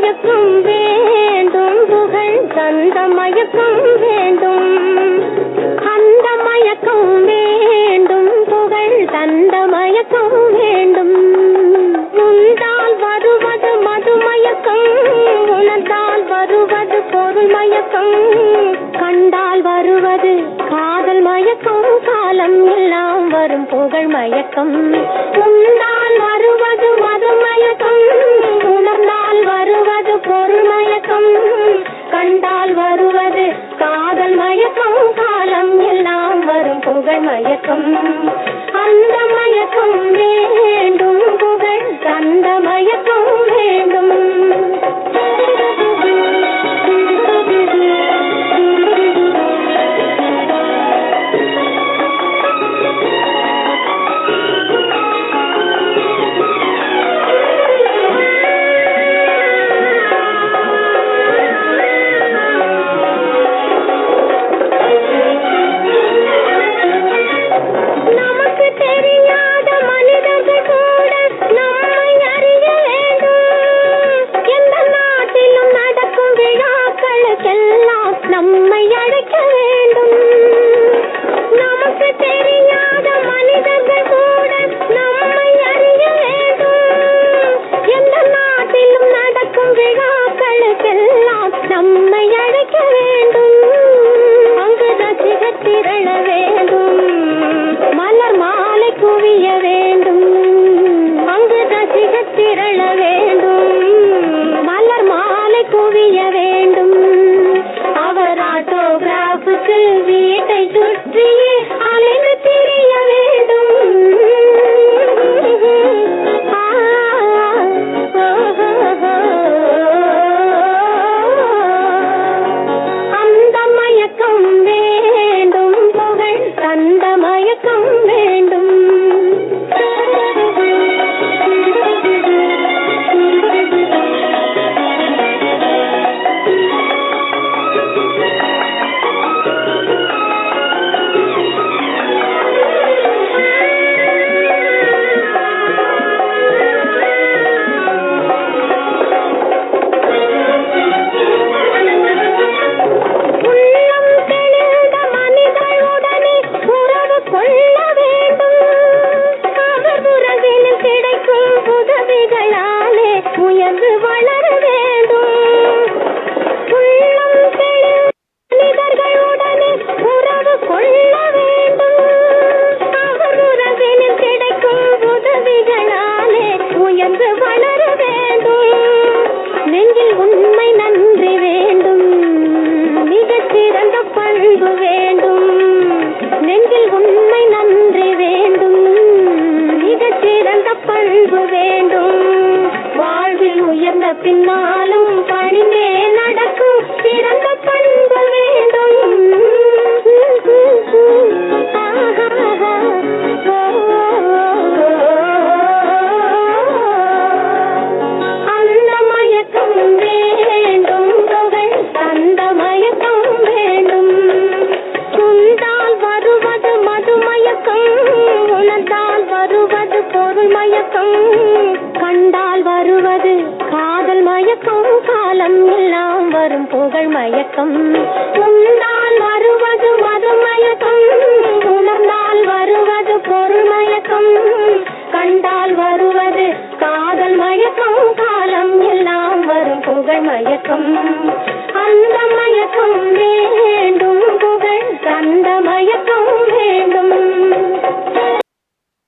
மயக்கம் வேண்டும் புகழ் தந்த மயக்கம் வேண்டும் அந்த மயக்கம் வேண்டும் புகழ் தந்த மயக்கம் வேண்டும் உண்டால் வருவது மது மயக்கம் உணர்ந்தால் வருவது பொருள் மயக்கம் கண்டால் வருவது காதல் மயக்கம் காலம் எல்லாம் வரும் புகழ் மயக்கம் உண்டால் வருவது மது மயக்கம் உணர்ந்தால் வருவது பொருள் மயக்கம் கண்டால் வருவது காதல் மயக்கம் காலம் எல்லாம் வரும் புகழ் மயக்கம் அந்த மயக்கம் வேண்டும் புகழ் தந்த மயக்கம் வேண்டும் நமக்கு தெரியாத மனிதர்கள் கூட நம்மை அறிய வேண்டும் எந்த நாட்டிலும் நடக்கும் விழாக்களுக்கெல்லாம் நம்மை அழைக்க வேண்டும் நமக்கு தெரியாத மனிதர்கள் கூட நம்மை அறிய வேண்டும் எந்த நாட்டிலும் நடக்கும் விழாக்களுக்கெல்லாம் நம்மை அழைக்க வேண்டும் அங்கு ரசிகர் திரள வேண்டும் மலர் மாலை குவிய வேண்டும் அங்கு ரசிகர் திரள வேண்டும் மலர் மாலை குவிய வேண்டும் அவர் ஆட்டோகிராஃபுக்கு வீட்டை சுற்றியே அலைந்து திரிய வேண்டும் ஆ, அந்த மயக்கம் வேண்டும் புகழ் தந்த மயக்கம் வேண்டும் உள்ளம் தெளிந்த மனிதனுடனே உறவு கொள்ள வேண்டும் அவர் உறவினில் கிடைக்கும் உதவிகளாலே உயர்ந்து வளர வேண்டும் உள்ளம் தெளிந்த மனிதர்களுடனே உறவு கொள்ள வேண்டும் அவர் உறவினில் கிடைக்கும் உதவிகளாலே உயர்ந்து வளர வேண்டும் நெஞ்சில் உண்மை நன்றி வேண்டும் மிகச் சிறந்த பண்பு வேண்டும் நெஞ்சில் உண்மை நன்றி வேண்டும் மிகச் சிறந்த பண்பு வேண்டும் வாழ்வில் உயர்ந்த பின்னாலும் பணிந்தே நடக்கும் சிறந்த பண்பு வேண்டும் அந்த மயக்கம் வேண்டும் புகழ் தந்த மயக்கம் வேண்டும் உண்டால் வருவது மது மயக்கம் உணர்ந்தால் வருவது பொருள் மயக்கம் கண்டால் வருவது காதல் மயக்கம் காலம் எல்லாம் வரும் புகழ் மயக்கம் உண்டால் வருவது மது மயக்கம் உணர்ந்தால் வருவது பொருள் மயக்கம் கண்டால் வருவது காதல் மயக்கம் காலம் எல்லாம் வரும் புகழ் மயக்கம் அந்த மயக்கம்